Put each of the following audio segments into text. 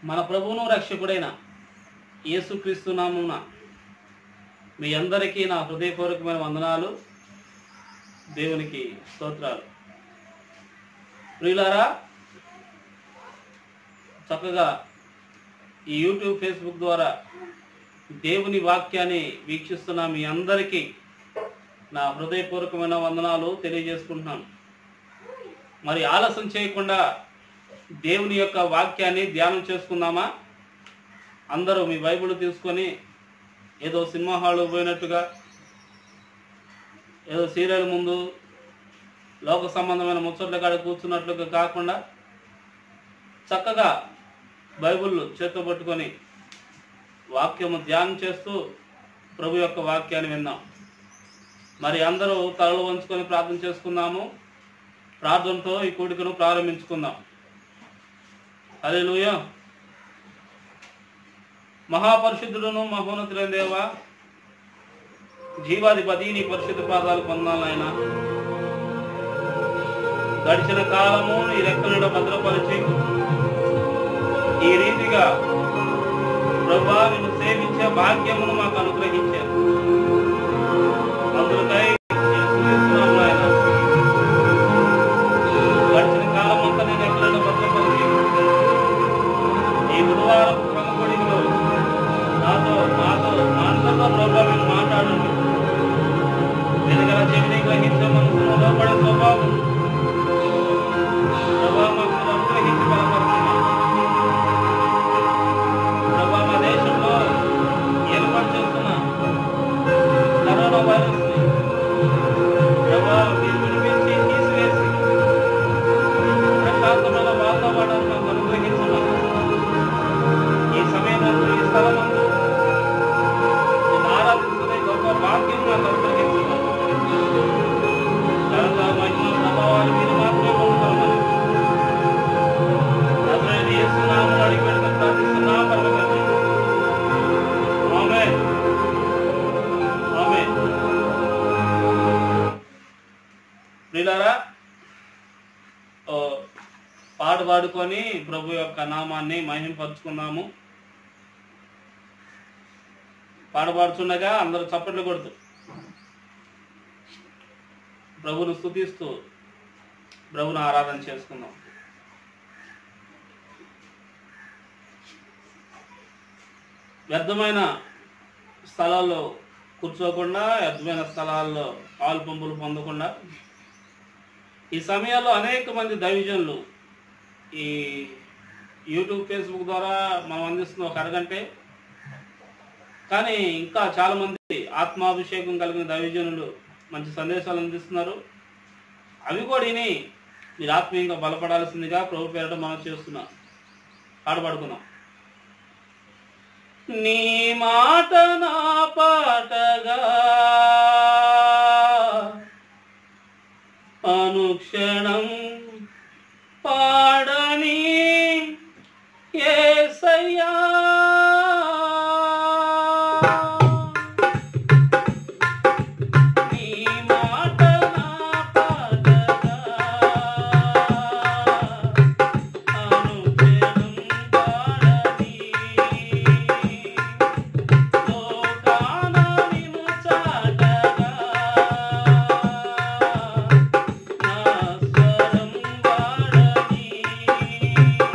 మన ప్రభువును రక్షకుడైన యేసుక్రీస్తు నామున మీ అందరికీ నా హృదయపూర్వకమైన వందనాలు దేవునికి స్తోత్రాలు ప్రియులారా చక్కగా ఈ యూట్యూబ్ ఫేస్బుక్ ద్వారా దేవుని వాక్యాన్ని వీక్షిస్తున్న మీ అందరికీ నా హృదయపూర్వకమైన వందనాలు తెలియజేసుకుంటున్నాను మరి ఆలస్యం చేయకుండా దేవుని యొక్క వాక్యాన్ని ధ్యానం చేసుకుందామా అందరూ మీ బైబిల్ తీసుకొని ఏదో సినిమా హాల్ పోయినట్టుగా ఏదో సీరియల్ ముందు లోక సంబంధమైన ముచ్చట్ల కాడ కూర్చున్నట్లుగా కాకుండా చక్కగా బైబిల్ చేత్తో పట్టుకొని వాక్యము ధ్యానం చేస్తూ ప్రభు యొక్క వాక్యాన్ని విందాం మరి అందరూ తలలు వంచుకొని ప్రార్థన చేసుకుందాము ప్రార్థనతో ఈ కూడికను ప్రారంభించుకుందాం హల్లెలూయా మహాపరిశుద్ధుడును మహోన్నతులైన దేవ జీవాధిపతి నీ పరిశుద్ధ పాదాలు పొందాలైనా గడిచిన కాలము నీ రెక్కలను భద్రపరిచి ఈ రీతిగా ప్రభా నిన్ను సేవించే భాగ్యమును మాకు అనుగ్రహించారు అందుకై నేను స్తుతిస్తున్నాను నాయనా. గడిచిన కాలం అంతా నేను ఎక్కడైనా భద్రపరిచి ఈ బుధవారం క్రమపడిలో నాతో నాతో మా అందరితో ప్రభావ మీరు మాట్లాడండి వెనుకల చెవిని గ్రహించే మనసును లోపడే స్వభావం ప్రభా మాకు అనుగ్రహించి బలపరుచున్నాం ప్రభా మా దేశంలో ఏర్పాటు చేస్తున్న కరోనా వైరస్ ప్రభా మీరు విడిపించి తీసివేసి ప్రశాంతమైన వాతావరణాన్ని మాకు అనుగ్రహించమని ఈ సమయంలో ఈ స్థలమందు నిన్ను ఆరాధించుకునే గొప్ప భాగ్యం మాకు అనుగ్రహించమని ఘనత మహిమ ప్రభావాలు మీరు మాత్రమే పొందుతామని నజరేయుడు యేసు నామములో అడిగి పెట్టుకొని ప్రార్థిస్తున్నా పరమ తండ్రి. ఆమేన్. ఆమేన్. ప్రియులారా ఓ పాట పాడుకొని ప్రభు యొక్క నామాన్ని మహింపరుచుకుందాము పాట పాడుచుండగా అందరూ చప్పట్లు కొడుతూ ప్రభును స్తుతిస్తూ ప్రభును ఆరాధన చేసుకుందాం వ్యర్థమైన స్థలాల్లో కూర్చోకుండా వ్యర్థమైన స్థలాల్లో పాలు పంపులు పొందకుండా ఈ సమయాల్లో అనేక మంది దైవజనులు ఈ యూట్యూబ్ ఫేస్బుక్ ద్వారా మనం అందిస్తున్న ఒక అరగంటే కానీ ఇంకా చాలామంది ఆత్మాభిషేకం కలిగిన దైవజనులు మంచి సందేశాలు అందిస్తున్నారు అవి కూడా విని మీరు ఆత్మీయంగా బలపడాల్సిందిగా ప్రభు పేరట మనం చేస్తున్నాం పాడబడుకున్నాం నీ మాట నా పాటగా అనుక్షణం పాడని ఏసయ్యా నీ మాట నా పాటగా అనుక్షణం పాడని లోకాన నిన్ను చాటగా నా స్వరం వాడని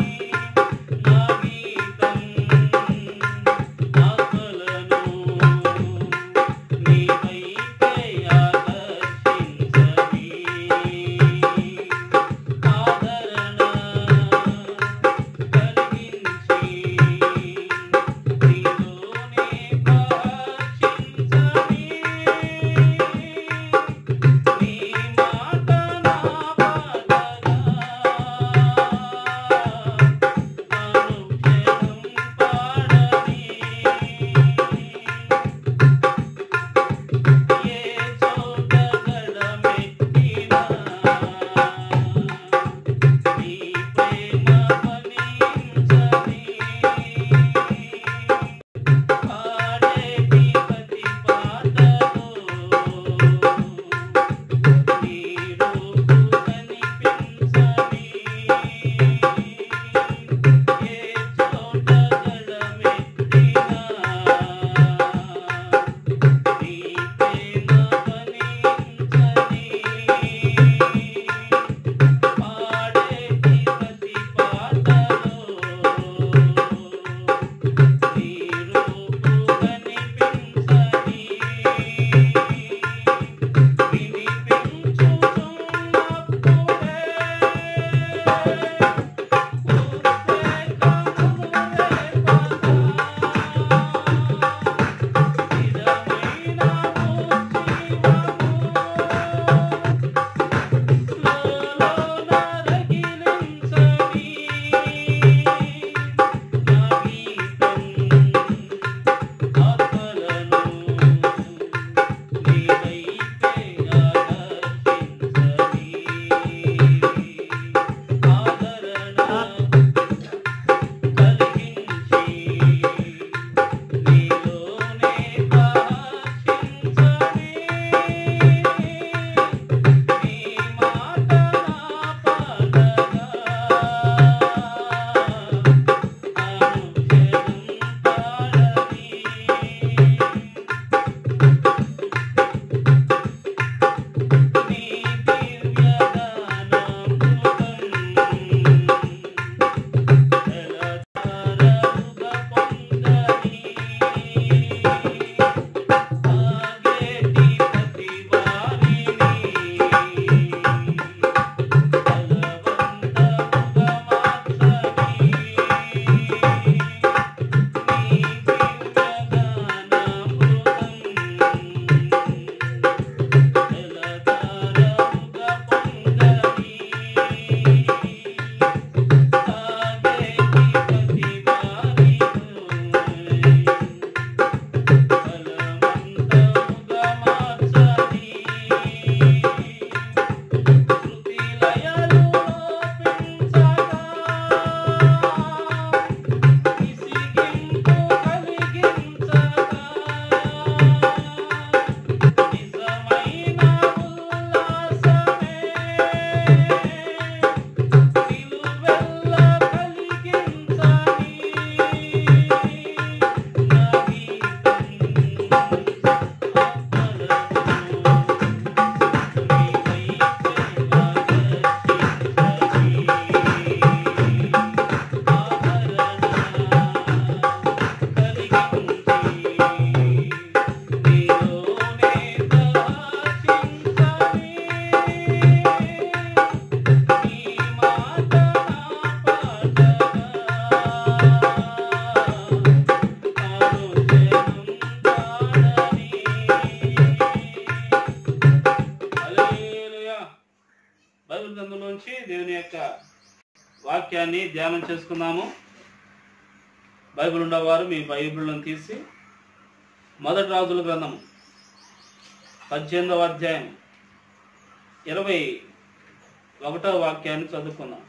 బైబిల్ గ్రంథంలోంచి దేవుని యొక్క వాక్యాన్ని ధ్యానం చేసుకుందాము బైబిల్ ఉన్నవారు మీ బైబిల్ను తీసి మొదటి రాజుల గ్రంథము పద్దెనిమిదవ అధ్యాయం ఇరవై ఒకటవ వాక్యాన్ని చదువుకుందాం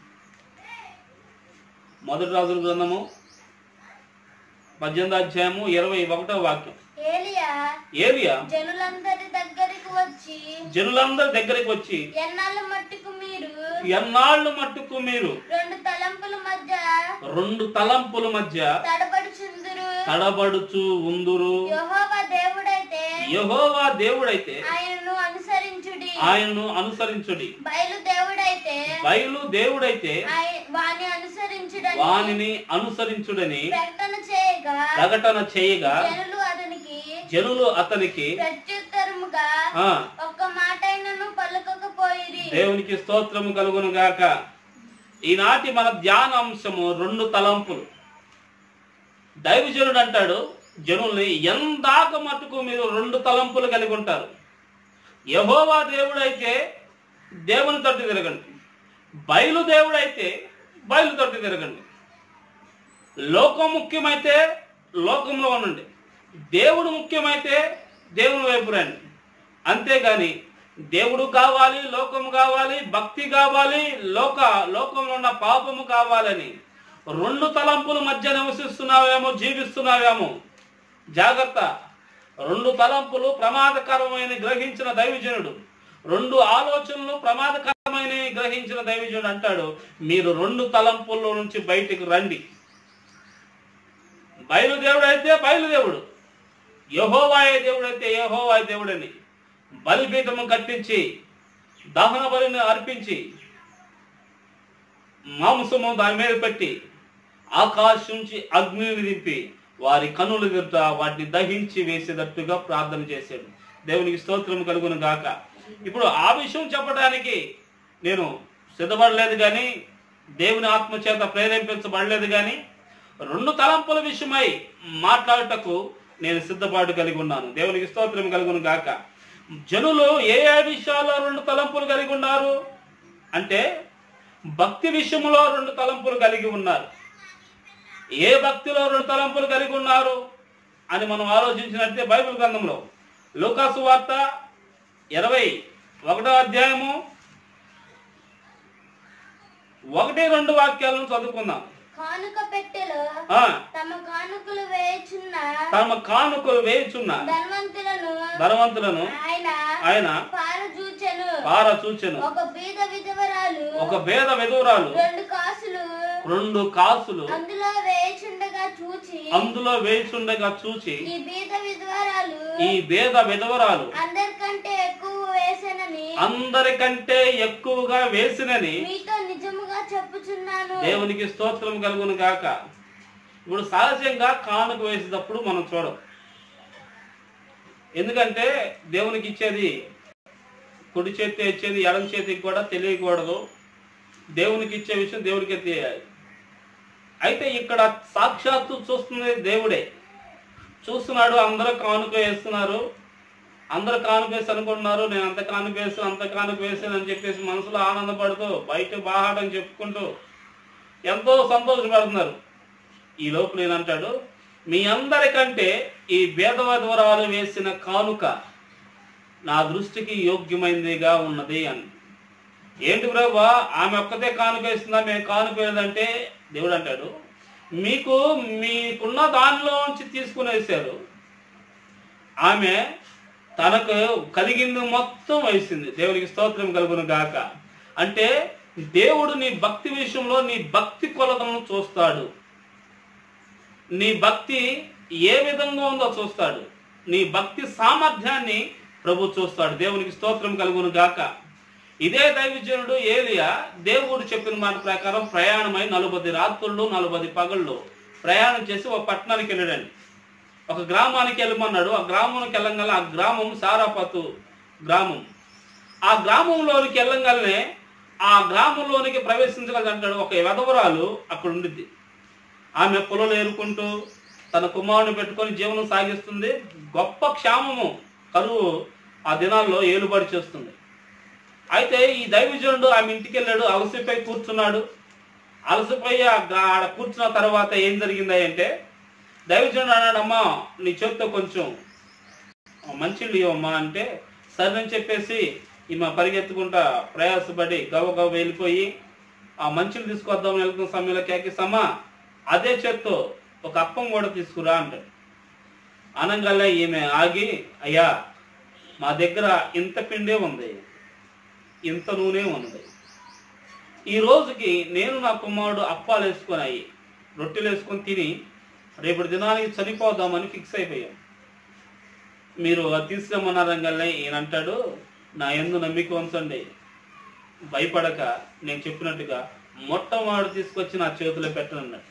మొదటి రాజుల గ్రంథము పద్దెనిమిది అధ్యాయము ఇరవై ఒకటవ వాక్యం ఏలియా ఏలియా జనులందరి దగ్గరికి వచ్చి జనులందరి దగ్గరికి వచ్చి ఎన్నాళ్ళ మట్టుకు మీరు ఎన్నాళ్ళు మట్టుకు మీరు రెండు తలంపుల మధ్య రెండు తలంపుల మధ్య తడబడుచుందురు తడబడుచు ఉందురు యెహోవా దేవుడైతే యహోవా దేవుడైతే ఆయనను అనుసరించుడి ఆయనను అనుసరించుడి బయలు దేవుడైతే బయలు దేవుడైతే ఆయ- వాని అనుసరించుడని వానిని అనుసరించుడని ప్రకటన చేయగా ప్రకటన చేయగా జనులు అతనికి జనులు అతనికి ప్రత్యుత్తరముగా ఆ ఒక్క మాటైనను పలుకకపోయిరి దేవునికి స్తోత్రము కలుగును గాక ఈనాటి మన ధ్యానాంశము రెండు తలంపులు దైవజనుడు అంటాడు జనుల్ని ఎందాక మటుకు మీరు రెండు తలంపులు కలిగి ఉంటారు యహోవా దేవుడైతే దేవుని తట్టు తిరగండి బయలు దేవుడైతే బయలు తట్టు తిరగండి లోకం ముఖ్యమైతే లోకంలో ఉండండి దేవుడు ముఖ్యమైతే దేవుని వైపు రండి అంతేగాని దేవుడు కావాలి లోకము కావాలి భక్తి కావాలి లోక లోకంలో ఉన్న పాపము కావాలని రెండు తలంపుల మధ్య నివసిస్తున్నావేమో జీవిస్తున్నావేమో జాగ్రత్త రెండు తలంపులు ప్రమాదకరమైన గ్రహించిన దైవజనుడు రెండు ఆలోచనలు ప్రమాదకరమైన గ్రహించిన దైవజనుడు అంటాడు మీరు రెండు తలంపుల్లో నుంచి బయటికి రండి బయలుదేవుడు అయితే బయలుదేవుడు యహోవాయ దేవుడైతే యహోవాయ దేవుడని బలిపీఠము కట్టించి దహన బలిని అర్పించి మాంసము దాని మీద పెట్టి ఆకాశం నుంచి అగ్నిని దింపి వారి కన్నులు ఎదుట వాటిని దహించి వేసేటట్టుగా ప్రార్థన చేశాడు దేవునికి స్తోత్రం కలుగును గాక ఇప్పుడు ఆ విషయం చెప్పడానికి నేను సిద్ధపడలేదు కానీ దేవుని ఆత్మ చేత ప్రేరేపించబడలేదు కానీ రెండు తలంపుల విషయమై మాట్లాడటకు నేను సిద్ధపాటు కలిగి ఉన్నాను దేవునికి స్తోత్రం కలుగును గాక జనులు ఏ ఏ విషయాల్లో రెండు తలంపులు కలిగి ఉన్నారు అంటే భక్తి విషయంలో రెండు తలంపులు కలిగి ఉన్నారు ఏ భక్తిలో రెండు తలంపులు కలిగి ఉన్నారు అని మనం ఆలోచించినట్టే బైబిల్ గ్రంథంలో లూకాసు వార్త ఇరవై ఒకటో అధ్యాయము ఒకటి రెండు వాక్యాలను చదువుకుందాం కానుక పెట్టెలో ఆ, తమ కానుకలు వేయుచున్న తమ కానుకలు వేయుచున్న ధనవంతులను ధనవంతులను ఆయన ఆయన పారజూచెను పార చూచెను ఒక బీద విధవరాలు ఒక భేద విధురాలు రెండు కాసులు రెండు కాసులు అందులో వేయుచుండగా చూచి అందులో వేయుచుండగా చూచి ఈ బీద విధవరాలు ఈ భేద విధవరాలు అందరికంటే ఎక్కువ వేసెనని అందరికంటే ఎక్కువగా వేసినని మీతో నిజముగా చెప్పుచున్నాను దేవునికి స్తోత్రం కలుగును గాక ఇప్పుడు సహజంగా కానుక వేసేటప్పుడు మనం చూడం ఎందుకంటే దేవునికి ఇచ్చేది కుడి చేతి ఇచ్చేది ఎడం చేతికి కూడా తెలియకూడదు దేవునికి ఇచ్చే విషయం దేవుడికే తెలియాలి అయితే ఇక్కడ సాక్షాత్తు చూస్తున్నది దేవుడే చూస్తున్నాడు అందరూ కానుక వేస్తున్నారు అందరూ కానుక వేసి అనుకుంటున్నారు నేను అంత కానుక వేసాను అంత కానుక వేసాను అని చెప్పేసి మనసులో ఆనందపడుతూ బయట బాహాటం చెప్పుకుంటూ ఎంతో సంతోషపడుతున్నారు ఈ లోపు నేనంటాడు మీ అందరికంటే ఈ భేదవద్వరాలు వేసిన కానుక నా దృష్టికి యోగ్యమైనదిగా ఉన్నది అని ఏంటి ప్రభా ఆమె ఒక్కతే కానుక వేస్తుందా మేము కానుక వేయదంటే దేవుడు అంటాడు మీకు మీకున్న దానిలోంచి తీసుకుని వేశారు ఆమె తనకు కలిగింది మొత్తం వేసింది దేవునికి స్తోత్రం కలుగును గాక అంటే దేవుడు నీ భక్తి విషయంలో నీ భక్తి కొలతలను చూస్తాడు నీ భక్తి ఏ విధంగా ఉందో చూస్తాడు నీ భక్తి సామర్థ్యాన్ని ప్రభు చూస్తాడు దేవునికి స్తోత్రం కలుగును గాక ఇదే దైవజనుడు ఏలియా దేవుడు చెప్పిన మాట ప్రకారం ప్రయాణమై నలుబది రాత్రుళ్ళు నలుబది పగళ్ళు ప్రయాణం చేసి ఒక పట్టణానికి వెళ్ళాడండి ఒక గ్రామానికి వెళ్ళమన్నాడు ఆ గ్రామానికి వెళ్ళంగానే ఆ గ్రామం సారాపతు గ్రామం ఆ గ్రామంలోనికి వెళ్ళంగానే ఆ గ్రామంలోనికి ప్రవేశించగలంటాడు ఒక వెధవరాలు అక్కడ ఉండిద్ది ఆమె పొలలు ఏరుకుంటూ తన కుమారుని పెట్టుకొని జీవనం సాగిస్తుంది గొప్ప క్షామము కరువు ఆ దినాల్లో ఏలుబడి చేస్తుంది అయితే ఈ దైవజనుడు ఆమె ఇంటికి వెళ్ళాడు అలసిపోయి కూర్చున్నాడు అలసిపోయి ఆ గా- ఆడ కూర్చున్న తర్వాత ఏం జరిగింది అంటే దైవజనుడు అన్నాడమ్మా నీ చేత్తో కొంచెం మంచిళ్ళు ఇవ్వమ్మా అంటే సరేని చెప్పేసి ఈమె పరిగెత్తుకుంటా ప్రయాసపడి గవ గవ వెళ్ళిపోయి ఆ మంచిలు తీసుకొద్దాం వెళ్తున్న సమయంలో కేకిసమ్మా అదే చేత్తో ఒక అప్పం కూడా తీసుకురా అంటాడు అనగానే ఈమె ఆగి అయ్యా మా దగ్గర ఇంత పిండే ఉంది ఇంత నూనె ఉంది ఈ రోజుకి నేను నా కుమారుడు అప్పాలు వేసుకొని అయ్యి రొట్టెలు వేసుకొని తిని రేపటి దినానికి చనిపోదామని ఫిక్స్ అయిపోయాం మీరు అది తీసుకురమ్మన్నారంగానే ఈయన అంటాడు నా ఎందు నమ్మిక ఉంచండి భయపడక నేను చెప్పినట్టుగా మొట్టమొదటి తీసుకొచ్చి నా చేతిలో పెట్టనన్నాడు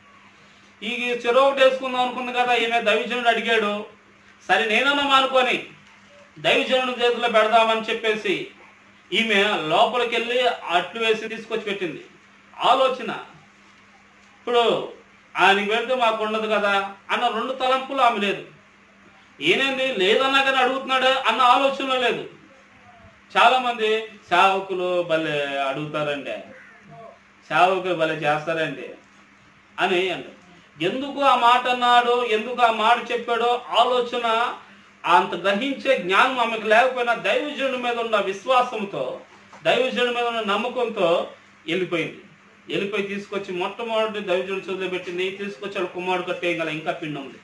ఈ చెరువు ఒకటి వేసుకుందాం అనుకుంది కదా ఈమె దైవజనుడు అడిగాడు సరే నేనన్నా మానుకొని దైవజనుడి చేతిలో పెడదామని చెప్పేసి ఈమె లోపలికి వెళ్ళి అట్లు వేసి తీసుకొచ్చి పెట్టింది ఆలోచన ఇప్పుడు ఆయనకి పెడితే మాకు ఉండదు కదా అన్న రెండు తలంపులు ఆమె లేదు ఏనేంది లేదన్నా కానీ అడుగుతున్నాడా అన్న ఆలోచన లేదు చాలా మంది సేవకులు భలే అడుగుతారండి సేవకులు భలే చేస్తారండి అని అంటారు ఎందుకు ఆ మాట అన్నాడు ఎందుకు ఆ మాట చెప్పాడో ఆలోచన అంత గ్రహించే జ్ఞానం ఆమెకు లేకపోయినా దైవజనుడి మీద ఉన్న విశ్వాసంతో దైవజనుడి మీద ఉన్న నమ్మకంతో వెళ్ళిపోయింది వెళ్ళిపోయి తీసుకొచ్చి మొట్టమొదటి దైవజనుడు చదువు పెట్టింది తీసుకొచ్చి వాళ్ళ కుమారుడు కట్టేయగల ఇంకా పిండి ఉంది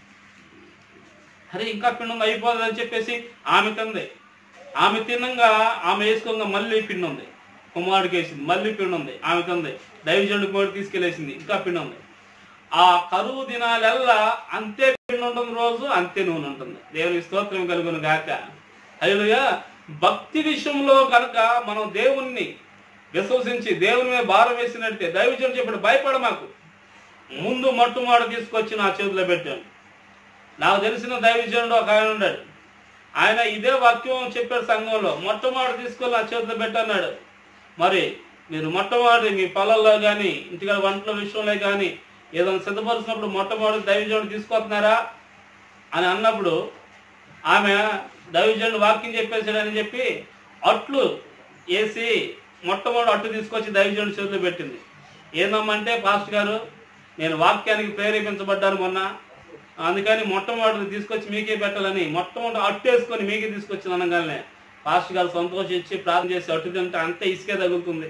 అరే ఇంకా పిండి ఉంది అయిపోతుంది అని చెప్పేసి ఆమె తింది ఆమె తిన్నంగా ఆమె వేసుకోగా మళ్ళీ పిండి ఉంది కుమారుడికి వేసింది మళ్ళీ పిండి ఉంది ఆమె తింది దైవజనుడి కుమారుడు తీసుకెళ్ళేసింది ఇంకా పిండి ఉంది ఆ కరువు దినాలెల్లా అంతే పిండి ఉంటుంది రోజు అంతే నూనె ఉంటుంది దేవుని స్తోత్రం కలుగును గాక అయ్యా భక్తి విషయంలో కనుక మనం దేవుణ్ణి విశ్వసించి దేవుని మీద భారం వేసినట్టే దైవజనుడు చెప్పాడు భయపడ మాకు ముందు మొట్టమొదటి తీసుకొచ్చి నా చేతిలో పెట్టాను నాకు తెలిసిన దైవజనుడు ఒక ఆయన ఉన్నాడు ఆయన ఇదే వాక్యం చెప్పాడు సంఘంలో మొట్టమొదటి తీసుకొని నా చేతిలో పెట్టన్నాడు మరి మీరు మొట్టమొదటి మీ పొలాల్లో కానీ ఇంటికాడ వంటల విషయంలో కానీ ఏదైనా సిద్ధపరుచినప్పుడు మొట్టమొదటి దైవజనుడు తీసుకొస్తున్నారా అని అన్నప్పుడు ఆమె దైవజనుడు వాక్యం చెప్పేసాడని చెప్పి అట్లు వేసి మొట్టమొదటి అట్టు తీసుకొచ్చి దైవజనుడి చేతిలో పెట్టింది ఏందమ్మంటే పాస్టర్ గారు నేను వాక్యానికి ప్రేరేపించబడ్డాను మొన్న అందుకని మొట్టమొదటి తీసుకొచ్చి మీకే పెట్టాలని మొట్టమొదటి అట్టు వేసుకొని మీకే తీసుకొచ్చిన అనగానే పాస్టర్ గారు సంతోషించి ప్రార్థన చేసి అట్టు తింటే అంతే ఇసుకే తగులుతుంది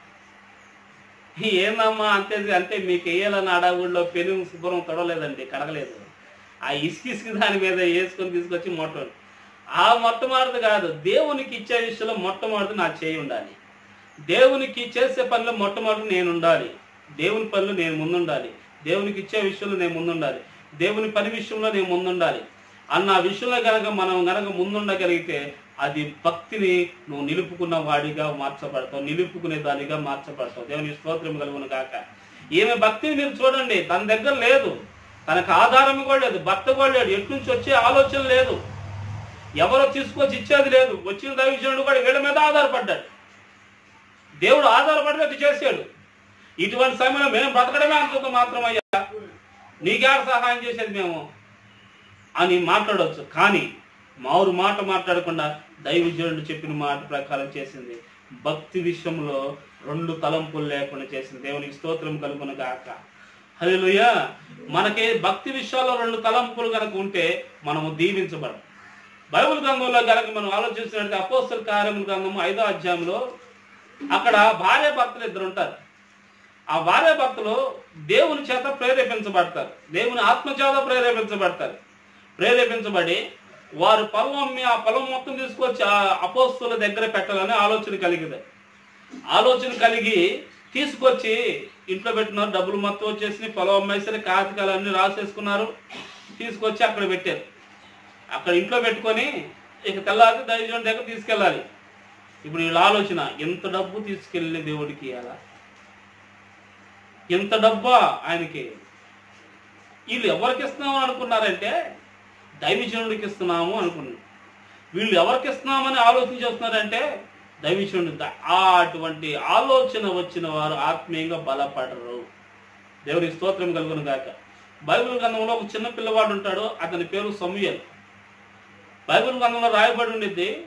ఏందమ్మా అంతే అంతే మీకు వేయాలని అడవుల్లో పెను శుభ్రం తొడలేదండి కడగలేదు ఆ ఇసుక ఇసుక దాని మీద వేసుకొని తీసుకొచ్చి మొట్ట ఆ మొట్టమొదటి కాదు దేవునికి ఇచ్చే విషయంలో మొట్టమొదటి నా చేయి ఉండాలి దేవునికి చేసే పనిలో మొట్టమొదటి నేను ఉండాలి దేవుని పనిలో నేను ముందుండాలి దేవునికి ఇచ్చే విషయంలో నేను ముందుండాలి దేవుని పని విషయంలో నేను ముందుండాలి అన్న విషయంలో గనక మనం గనక ముందుండగలిగితే అది భక్తిని నువ్వు నిలుపుకున్న వాడిగా మార్చబడతావు నిలుపుకునే దానిగా మార్చబడతావు దేవుని స్తోత్రం కలుగును కాక ఈమె భక్తిని మీరు చూడండి తన దగ్గర లేదు తనకు ఆధారం కూడా లేదు భర్త కూడా లేడు ఎటు నుంచి వచ్చే ఆలోచన లేదు ఎవరో తీసుకొచ్చి ఇచ్చేది లేదు వచ్చిన దైవజనుడు కూడా వీళ్ళ మీద ఆధారపడ్డాడు దేవుడు ఆధారపడినట్టు చేశాడు ఇటువంటి సమయంలో మేము బ్రతకడమే అంత మాత్రమయ్యా నీకేడ సహాయం చేసేది మేము అని మాట్లాడవచ్చు కానీ మారు మాట మాట్లాడకుండా దైవజనుడు చెప్పిన మాట ప్రకారం చేసింది భక్తి విషయంలో రెండు తలంపులు లేకుండా చేసింది దేవునికి స్తోత్రం కలుగును గాక హల్లెలూయ మనకి భక్తి విషయాల్లో రెండు తలంపులు కనుక ఉంటే మనము దీవించబడం బైబిల్ గ్రంథంలో కనుక మనం ఆలోచించినట్టు అపోస్తల కార్యముల గ్రంథము ఐదో అధ్యాయంలో అక్కడ భార్య భర్తలు ఇద్దరు ఉంటారు ఆ భార్య భర్తలు దేవుని చేత ప్రేరేపించబడతారు దేవుని ఆత్మ చేత ప్రేరేపించబడతారు ప్రేరేపించబడి వారు పొలం అమ్మి ఆ పొలం మొత్తం తీసుకొచ్చి ఆ అపోస్తుల దగ్గర పెట్టాలని ఆలోచన కలిగింది ఆలోచన కలిగి తీసుకొచ్చి ఇంట్లో పెట్టినారు డబ్బులు మొత్తం వచ్చేసి పొలం అమ్మేసరి కాగితాలు అన్ని రాసేసుకున్నారు తీసుకొచ్చి అక్కడ పెట్టారు అక్కడ ఇంట్లో పెట్టుకొని ఇక తెల్లారి దైవజనుడి దగ్గర తీసుకెళ్ళాలి ఇప్పుడు వీళ్ళ ఆలోచన ఎంత డబ్బు తీసుకెళ్ళి దేవుడికి ఇవ్వాలా ఎంత డబ్బా ఆయనకి వీళ్ళు ఎవరికి ఇస్తున్నాము అనుకున్నారంటే దైవజనుడికి ఇస్తున్నాము అనుకున్నారు వీళ్ళు ఎవరికి ఇస్తున్నామని ఆలోచన చేస్తున్నారంటే దైవజనుడు ద- ఆ అటువంటి ఆలోచన వచ్చిన వారు ఆత్మీయంగా బలపడరు దేవునికి స్తోత్రం కలుగును గాక బైబిల్ గ్రంథంలో ఒక చిన్న పిల్లవాడు ఉంటాడు అతని పేరు సమూయల్ బైబిల్ గ్రంథంలో రాయబడి ఉండిద్ది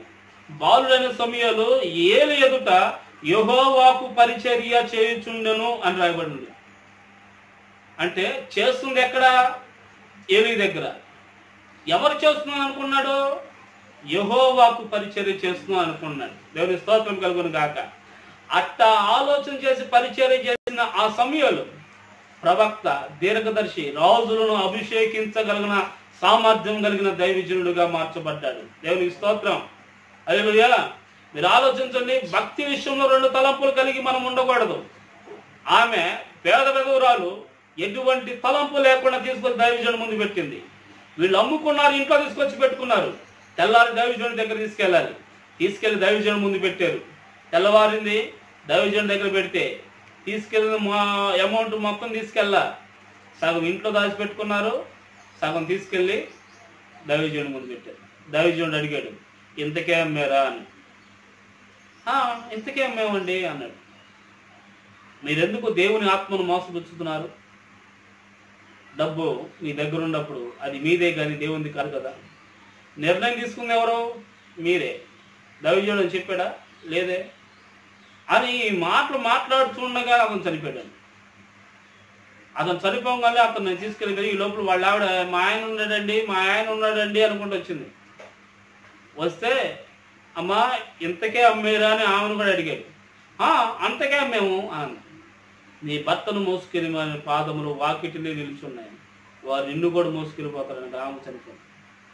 బాలుడైన సమయాలు ఏలు ఎదుట యహోవాకు పరిచర్య చేయుచుండెను అని రాయబడింది అంటే చేస్తుంది ఎక్కడ ఏలి దగ్గర ఎవరు చేస్తున్నాను అనుకున్నాడు యహోవాకు పరిచర్య చేస్తున్నాను అనుకున్నాడు దేవుని స్తోత్రం కలుగును గాక అట్ట ఆలోచన చేసి పరిచర్య చేసిన ఆ సమయంలో ప్రవక్త దీర్ఘదర్శి రాజులను అభిషేకించగలిగిన సామర్థ్యం కలిగిన దైవజనుడుగా మార్చబడ్డాడు దేవునికి స్తోత్రం అయ్యా మీరు ఆలోచించండి భక్తి విషయంలో రెండు తలంపులు కలిగి మనం ఉండకూడదు ఆమె పేద పెదవురాలు ఎటువంటి తలంపు లేకుండా తీసుకొని దైవజనుడు ముందు పెట్టింది వీళ్ళు అమ్ముకున్నారు ఇంట్లో తీసుకొచ్చి పెట్టుకున్నారు తెల్లారి దైవజనుడి దగ్గర తీసుకెళ్ళాలి తీసుకెళ్లి దైవజనుడు ముందు పెట్టారు తెల్లవారింది దైవజనుడి దగ్గర పెడితే తీసుకెళ్ళిన మా అమౌంట్ మొత్తం తీసుకెళ్ళా సగం ఇంట్లో దాచిపెట్టుకున్నారు సగం తీసుకెళ్ళి దైవజనుడి ముందు పెట్టారు దైవజనుడు అడిగాడు ఇంతకే అమ్మారా అని "ఆ, ఇంతకే అమ్మేమండి అన్నాడు మీరెందుకు దేవుని ఆత్మను మోసపుచ్చుతున్నారు డబ్బు మీ దగ్గర ఉన్నప్పుడు అది మీదే కానీ దేవునిది కాదు కదా నిర్ణయం తీసుకుంది ఎవరు మీరే దైవజనుడు అని చెప్పాడా లేదే అని ఈ మాటలు మాట్లాడుతుండగా అతను చనిపోయాడు అతను చనిపోగానే అతను నేను తీసుకెళ్ళి ఈ లోపల వాళ్ళ ఆవిడ మా ఆయన ఉన్నాడండి మా ఆయన ఉన్నాడండి అనుకుంటూ వచ్చింది వస్తే అమ్మా ఇంతకే అమ్మేరా అని ఆమెను కూడా అడిగాడు "ఆ, అంతకే అమ్మేము అన్న నీ భర్తను మోసుకెళ్ళి మన పాదములు వాకిటిని నిలుచున్నాయి వారు నిన్ను కూడా మోసుకెళ్ళిపోతారని ఆమె చనిపోయింది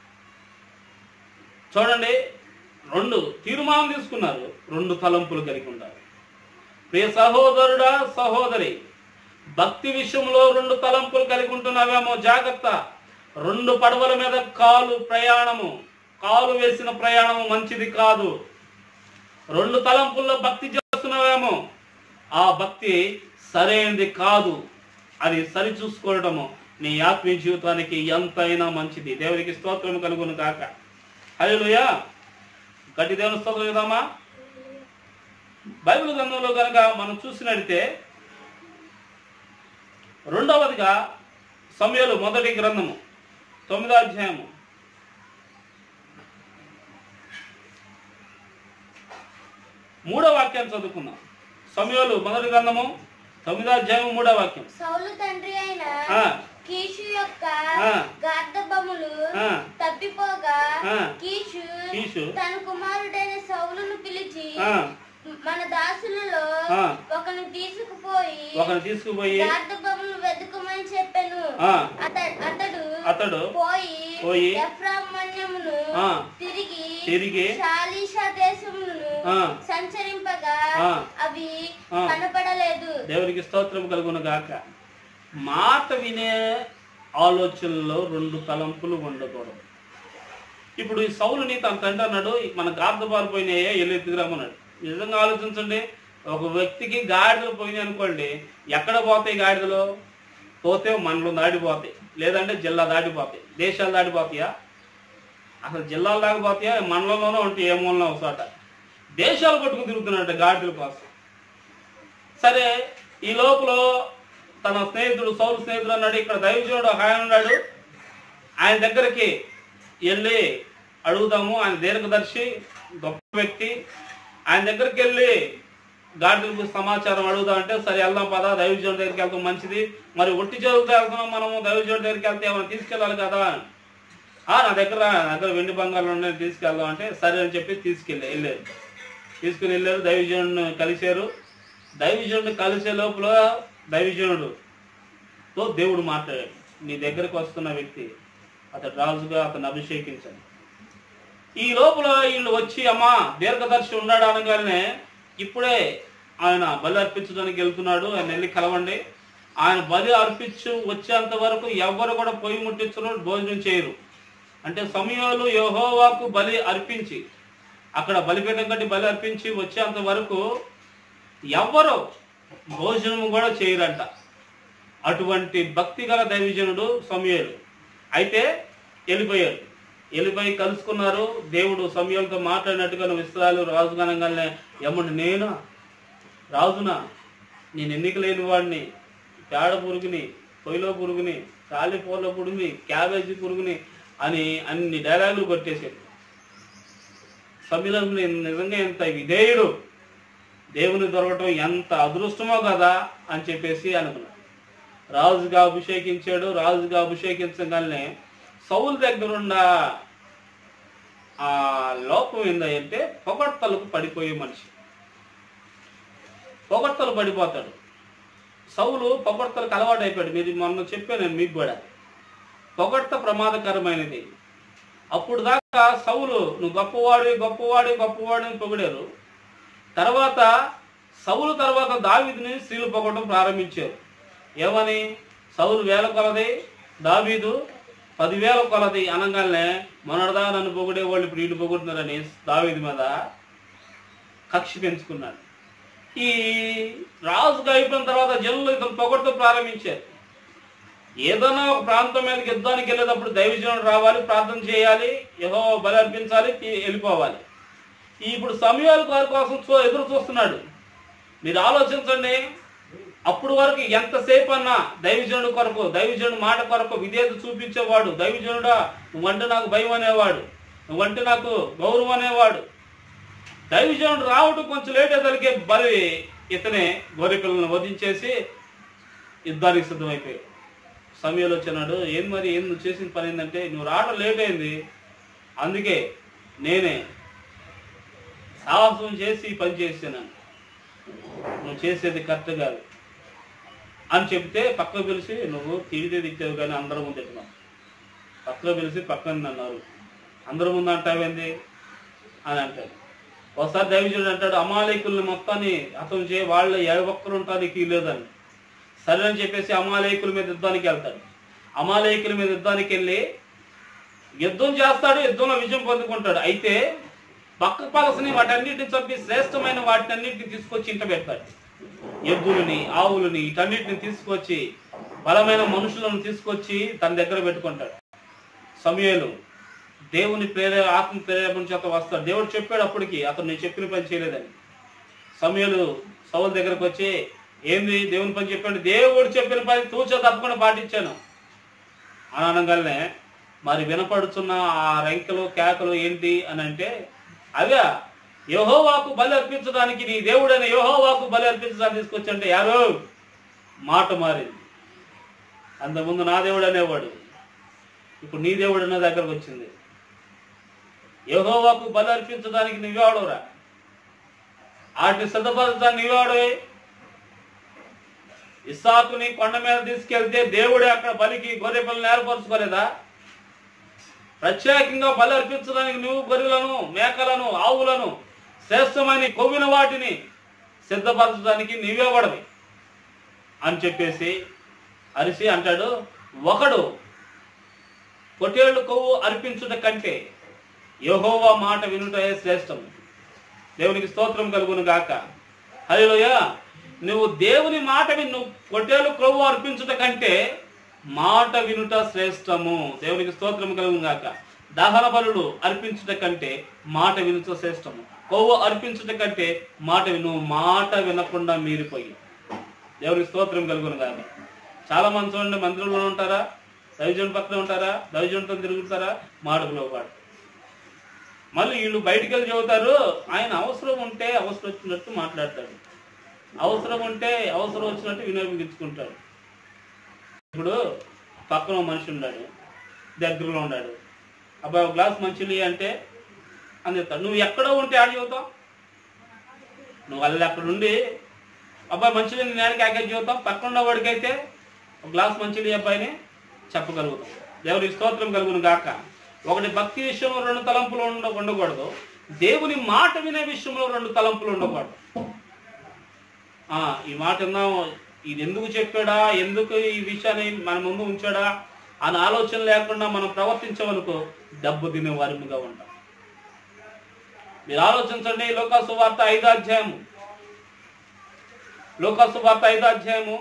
చూడండి రెండు తీర్మానం తీసుకున్నారు రెండు తలంపులు కలిగి ఉండాలి ప్రియ సహోదరుడా సహోదరి భక్తి విషయంలో రెండు తలంపులు కలిగి ఉంటున్నావేమో జాగ్రత్త రెండు పడవల మీద కాలు ప్రయాణము కాలు వేసిన ప్రయాణము మంచిది కాదు రెండు తలంపుల్లో భక్తి చేస్తున్నావేమో ఆ భక్తి సరైనది కాదు అది సరి చూసుకోవడము నీ ఆత్మీయ జీవితానికి ఎంతైనా మంచిది దేవునికి స్తోత్రం కలుగును కాక హల్లెలూయా గట్టి దేవుని స్తోత్రం చేద్దామా బైబిల్ గ్రంథంలో కనుక మనం చూసినట్టే రెండవదిగా సమయలు మొదటి గ్రంథము తొమ్మిదో అధ్యాయము మూడో వాక్యాన్ని చదువుకుందాం సమయలు మొదటి గ్రంథము తొమ్మిదో అధ్యాయము మూడో వాక్యం సౌలు తండ్రి అయిన ఆ. కీషు యొక్క ఆ. గార్ధబములు ఆ. తప్పిపోగా ఆ. Kish Kish. తన కుమారుడైన సౌలును పిలిచి ఆ, మన దాసులలో ఆ. ఒకను తీసుకుపోయి ఒకరిని తీసుకుపోయి గార్ధబములు వెతుకుమని చెప్పెను ఆ. అత- అతడు అతడు పోయి పోయి ఎఫ్రామన్యమును ఆ. తిరిగి తిరిగి షాలీషా దేశమును ఆ. సంచరింపగా ఆ. అవి ఆ. కనపడలేదు దేవునికి స్తోత్రం కలుగును గాక మాట వినే ఆలోచనలో రెండు తలంపులు ఉండకూడదు ఇప్పుడు ఈ సౌలుని తన తండ్రి అన్నాడు మన గార్ధబాలు పోయినాయే వెళ్ళి ఎత్తుకురామన్నాడు నిజంగా ఆలోచించండి ఒక వ్యక్తికి గాడిదలు పోయినాయి అనుకోండి ఎక్కడ పోతాయి గాడిదలు పోతే మండలం దాటిపోతాయి లేదంటే జిల్లా దాటిపోతాయి దేశాలు దాటిపోతాయా అసలు జిల్లాలు దాటిపోతాయా మండలంలోనే ఉంటాయి ఏ మూలలో ఒక చోట దేశాలు పట్టుకుని తిరుగుతున్నాడు గాడిదల కోసం సరే ఈ లోపల తన స్నేహితుడు సౌలు స్నేహితుడు అన్నాడు ఇక్కడ దైవజనుడు ఒక ఆయన ఉన్నాడు ఆయన దగ్గరికి వెళ్ళి అడుగుదాము ఆయన దీర్ఘదర్శి గొప్ప వ్యక్తి ఆయన దగ్గరికి వెళ్ళి గాడిదలకు సమాచారం అడుగుదాం అంటే సరే వెళ్దాం పదా దైవజనుడి దగ్గరికి వెళ్తాం మంచిది మరి ఒట్టి చదువుతూ వెళ్తున్నాం మనము దైవజనుడి దగ్గరికి వెళ్తే ఏమైనా తీసుకెళ్ళాలి కదా ఆ నా దగ్గర నా దగ్గర వెండి బంగారం ఉన్నాయి తీసుకెళ్దాం అంటే సరే అని చెప్పి తీసుకెళ్ళి వెళ్ళారు తీసుకుని వెళ్ళారు దైవజనుడిని కలిశారు దైవజనుడిని కలిసే లోపల దైవజనుడు తో దేవుడు మాట్లాడాడు నీ దగ్గరకు వస్తున్న వ్యక్తి అతడు రాజుగా అతను అభిషేకించాడు ఈ లోపల వీళ్ళు వచ్చి అమ్మా దీర్ఘదర్శి ఉన్నాడు అనగానే ఇప్పుడే ఆయన బలి అర్పించడానికి వెళ్తున్నాడు ఆయన వెళ్ళి కలవండి ఆయన బలి అర్పించు వచ్చేంత వరకు ఎవ్వరు కూడా పొయ్యి ముట్టించరు భోజనం చేయరు అంటే సమయాలు యెహోవాకు బలి అర్పించి అక్కడ బలిపీఠం కట్టి బలి అర్పించి వచ్చేంత వరకు ఎవ్వరు భోజనం కూడా చేయరంట అటువంటి భక్తి గల దైవజనుడు సమయలు అయితే వెళ్ళిపోయారు వెళ్ళిపోయి కలుసుకున్నారు దేవుడు సమయంతో మాట్లాడినట్టుగా నువ్వు ఇస్రాయలు రాజు కనగానే ఎమ్మడి నేనా రాజునా నేను ఎన్నిక లేని వాడిని పేడ పురుగుని పొయ్యిలో పురుగుని కాలిపూల పురుగుని క్యాబేజీ పురుగుని అని అన్ని డైలాగులు కొట్టేశాడు సమయంలో నిజంగా ఎంత విధేయుడు దేవుని దొరకటం ఎంత అదృష్టమో కదా అని చెప్పేసి అనుకున్నాడు రాజుగా అభిషేకించాడు రాజుగా అభిషేకించగానే సౌలు దగ్గరున్న ఆ లోపం ఏందంటే పొగడ్తలకు పడిపోయే మనిషి పొగడ్తలు పడిపోతాడు సౌలు పొగడ్తలకు అలవాటు అయిపోయాడు మీరు మొన్న చెప్పాను నేను మీకు కూడా పొగడ్త ప్రమాదకరమైనది అప్పుడు దాకా సౌలు నువ్వు గొప్పవాడు గొప్పవాడు గొప్పవాడు అని పొగిడారు తర్వాత సౌలు తర్వాత దావీదుని స్త్రీలు పొగడం ప్రారంభించారు ఏమని సౌలు వేల కొలది దావీదు పదివేల కొలది అనగానే మొన్నటిదా నన్ను పొగిడే వాళ్ళు ఇప్పుడు వీళ్ళు పొగుడుతున్నారని దావీదు మీద కక్ష పెంచుకున్నాడు ఈ రాజుగా అయిపోయిన తర్వాత జనులు ఇతను పొగడుతూ ప్రారంభించారు ఏదైనా ఒక ప్రాంతం మీదకి యుద్ధానికి వెళ్ళేటప్పుడు దైవజనుడు రావాలి ప్రార్థన చేయాలి ఏదో బలి అర్పించాలి తీ- వెళ్ళిపోవాలి ఈ ఇప్పుడు సమయాల వారి కోసం చూ ఎదురు చూస్తున్నాడు మీరు ఆలోచించండి అప్పుడు వరకు ఎంతసేపు అన్నా దైవజనుడు కొరకు దైవజనుడు మాట కొరకు విధేయత చూపించేవాడు దైవజనుడా నువ్వంటే నాకు భయం అనేవాడు నువ్వంటే నాకు గౌరవం అనేవాడు దైవజనుడు రావడం కొంచెం లేట్ అయ్యేసరికి బలి ఇతనే గొర్రె పిల్లలను వధించేసి యుద్ధానికి సిద్ధమైపోయాడు సమయంలో వచ్చినాడు ఏం మరి ఏం నువ్వు చేసిన పని ఏంటంటే నువ్వు రావడం లేట్ అయింది అందుకే నేనే సాహసం చేసి ఈ పని చేసాను నువ్వు చేసేది కరెక్ట్ కాదు అని చెప్తే పక్కకు పిలిచి నువ్వు తిరిగితే తిట్టావు కానీ అందరి ముందు తిట్టినావు పక్కకు పిలిచి పక్కన అన్నారు అందరి ముందు అంటావేంది అని అంటాడు ఒకసారి దైవజుడు అంటాడు అమాలయకుల్ని మొత్తాన్ని అతను చే వాళ్ళు ఏ ఒక్కరు ఉంటానికి లేదని సరే అని చెప్పేసి అమాలయకుల మీద యుద్ధానికి వెళ్తాడు అమాలయకుల మీద యుద్ధానికి వెళ్ళి యుద్ధం చేస్తాడు యుద్ధంలో విజయం పొందుకుంటాడు అయితే పక్క పలసని వాటన్నిటిని చంపి శ్రేష్టమైన వాటినన్నిటిని తీసుకొచ్చి ఇంట పెడతాడు ఎద్దులని ఆవులని వీటన్నిటిని తీసుకొచ్చి బలమైన మనుషులను తీసుకొచ్చి తన దగ్గర పెట్టుకుంటాడు సమయాలు దేవుని ప్రేరే ఆత్మ ప్రేరేపణ చేత వస్తాడు దేవుడు చెప్పాడు అప్పటికి అతను నేను చెప్పిన పని చేయలేదని సమయాలు సౌల దగ్గరకు వచ్చి ఏంది దేవుని పని చెప్పాడు దేవుడు చెప్పిన పని తూచా తప్పకుండా పాటించాను అని అనగానే మరి వినపడుతున్న ఆ రంకెలు కేకలు ఏంటి అని అంటే అవే యహోవాకు బలి అర్పించడానికి నీ దేవుడైన యహోవాకు బలి అర్పించడానికి తీసుకొచ్చంటే యారో మాట మారింది అంతకుముందు నా దేవుడు అనేవాడు ఇప్పుడు నీ దేవుడు అనే దగ్గరకు వచ్చింది యహోవాకు బలి అర్పించడానికి నువ్వేవాడురా వాటిని సిద్ధపరచడానికి నువ్వేవాడవే ఇస్సాకుని కొండ మీద తీసుకెళ్తే దేవుడే అక్కడ బలికి గొర్రె పిల్లని ఏర్పరచుకోలేదా ప్రత్యేకంగా బలి అర్పించడానికి నువ్వు గొర్రెలను మేకలను ఆవులను శ్రేష్టమైన కొవ్విన వాటిని సిద్ధపరచడానికి నీవే పడవి అని చెప్పేసి అరిసి అంటాడు ఒకడు పొటేళ్లు కొవ్వు అర్పించుట కంటే యెహోవా మాట వినుటయే శ్రేష్టం దేవునికి స్తోత్రం కలుగును గాక హలోయ నువ్వు దేవుని మాట విను నువ్వు పొట్టేలు క్రొవ్వు అర్పించుట కంటే మాట వినుట శ్రేష్టము దేవునికి స్తోత్రం కలుగును గాక దహన బలుడు అర్పించుట కంటే మాట వినుట శ్రేష్టము కొవ్వు అర్పించుట కంటే మాట విను మాట వినకుండా మీరిపోయి దేవునికి స్తోత్రం కలుగును గాక చాలా మంది చూడండి మందిరంలో ఉంటారా దైవజన్ పక్కన ఉంటారా దైవజన్తో తిరుగుతారా మాటకులో పాడు మళ్ళీ వీళ్ళు బయటికి వెళ్ళి చెబుతారు ఆయన అవసరం ఉంటే అవసరం వచ్చినట్టు మాట్లాడతాడు అవసరం ఉంటే అవసరం వచ్చినట్టు వినియోగించుకుంటాడు ఇప్పుడు పక్కన ఓ మనిషి ఉన్నాడు దగ్గరలో ఉన్నాడు అబ్బాయి ఒక గ్లాస్ మంచిది అంటే అని చెప్తాడు నువ్వు ఎక్కడో ఉంటే ఆడ చెబుతావు నువ్వు వాళ్ళు అక్కడ ఉండి అబ్బాయి మంచిది నేను క్యాకేజ్ చెబుతాం పక్కన ఉన్న వాడికైతే ఒక గ్లాస్ మంచిది అబ్బాయిని చెప్పగలుగుతాం దేవుడి స్తోత్రం కలుగును గాక ఒకటి భక్తి విషయంలో రెండు తలంపులు ఉండ ఉండకూడదు దేవుని మాట వినే విషయంలో రెండు తలంపులు ఉండకూడదు ఆ, ఈ మాట విన్నాం ఇది ఎందుకు చెప్పాడా ఎందుకు ఈ విషయాన్ని మన ముందు ఉంచాడా అని ఆలోచన లేకుండా మనం ప్రవర్తించవనుకో దెబ్బ తినే వారిగా ఉంటాం మీరు ఆలోచించండి లోకాసు వార్త ఐదో అధ్యాయము లోకాసు వార్త ఐదో అధ్యాయము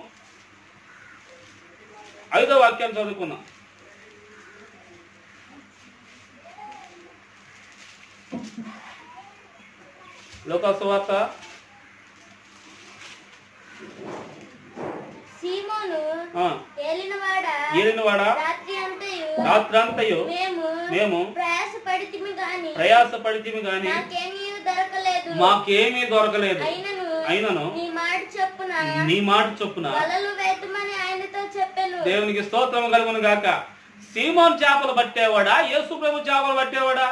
ఐదో వాక్యం చదువుకుందాం లోకాసు వార్త సీమోను ఆ, ఏలినవాడ ఏలినవాడా రాత్రి అంతయు రాత్రంతయు మేము మేము ప్రయాసపడి పడితిమి గాని ప్రయాస పడితిమి గాని నాకేమీ దొరకలేదు మాకేమీ దొరకలేదు అయినను అయినను నీ మాట చెప్పున నీ మాట చొప్పున వలలు వేతమని ఆయనతో చెప్పాను దేవునికి స్తోత్రం కలుగును గాక సీమోన్ చేపలు పట్టేవాడా యేసు ప్రభు చేపలు పట్టేవాడా